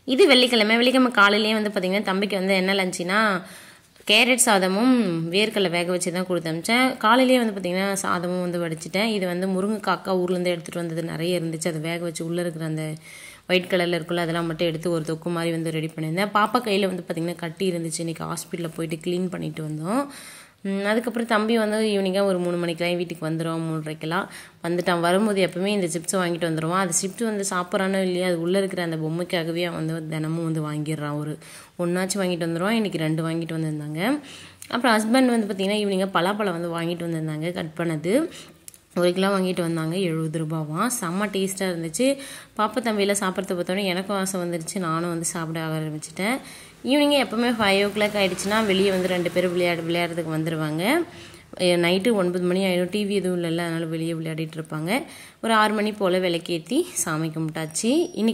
இது வெள்ளிக்கிழமை வெள்ளிக்கிழமை காலையிலேயே வந்து பார்த்திங்கன்னா தம்பிக்கு வந்து என்ன லஞ்சுனா கேரட் சாதமும் வேர்க்கடலை வேக வச்சு தான் கொடுத்து அனுப்பிச்சேன் காலையிலேயே வந்து பார்த்திங்கன்னா சாதமும் வந்து வடிச்சிட்டேன் இது வந்து முருங்கைக்காக்கா ஊர்லேருந்து எடுத்துகிட்டு வந்தது நிறைய இருந்துச்சு அதை வேக வச்சு உள்ளே இருக்கிற அந்த ஒயிட் கலரில் இருக்குல்ல அதெல்லாம் மட்டும் எடுத்து ஒரு தொக்கு மாதிரி வந்து ரெடி பண்ணியிருந்தேன் பாப்பா கையில் வந்து பார்த்திங்கன்னா கட்டி இருந்துச்சு இன்றைக்கி ஹாஸ்பிட்டலில் போயிட்டு க்ளீன் பண்ணிட்டு வந்தோம் ம், அதுக்கப்புறம் தம்பி வந்து ஈவினிங்காக ஒரு மூணு மணிக்கெல்லாம் வீட்டுக்கு வந்துடும் மூன்றரைக்கெல்லாம் வந்துட்டான் வரும்போது எப்பவுமே இந்த சிப்ஸ் வாங்கிட்டு வந்துடுவான் அது சிப்ஸ் வந்து சாப்பிட்றானோ இல்லையா அது உள்ளே இருக்கிற அந்த பொம்மைக்காகவே அவன் வந்து தினமும் வந்து வாங்கிடுறான் ஒரு ஒன்றாச்சும் வாங்கிட்டு வந்துடுவான் இன்றைக்கி ரெண்டு வாங்கிட்டு வந்திருந்தாங்க அப்புறம் ஹஸ்பண்ட் வந்து பார்த்திங்கன்னா ஈவினிங்காக பலாப்பழம் வந்து வாங்கிட்டு வந்திருந்தாங்க கட் பண்ணது ஒரு கிலோ வாங்கிட்டு வந்தாங்க எழுபது ரூபாவாம் செம்ம டேஸ்ட்டாக இருந்துச்சு பாப்பா தம்பியில் சாப்பிட்றத பார்த்தோன்னே எனக்கும் ஆசை வந்துருச்சு நானும் வந்து சாப்பிட ஆரம்பிச்சிட்டேன் ஈவினிங்கே எப்போவுமே ஃபைவ் ஓ கிளாக் ஆகிடுச்சுன்னா வெளியே வந்து ரெண்டு பேரும் விளையாடு விளையாடுறதுக்கு வந்துடுவாங்க நைட்டு ஒன்பது மணி ஆயிடும் டிவி எதுவும் இல்லைல்ல அதனால் வெளியே விளையாடிட்டு இருப்பாங்க ஒரு ஆறு மணி போல் விளக்கேற்றி சாமி கும்பிட்டாச்சு இன்னைக்கு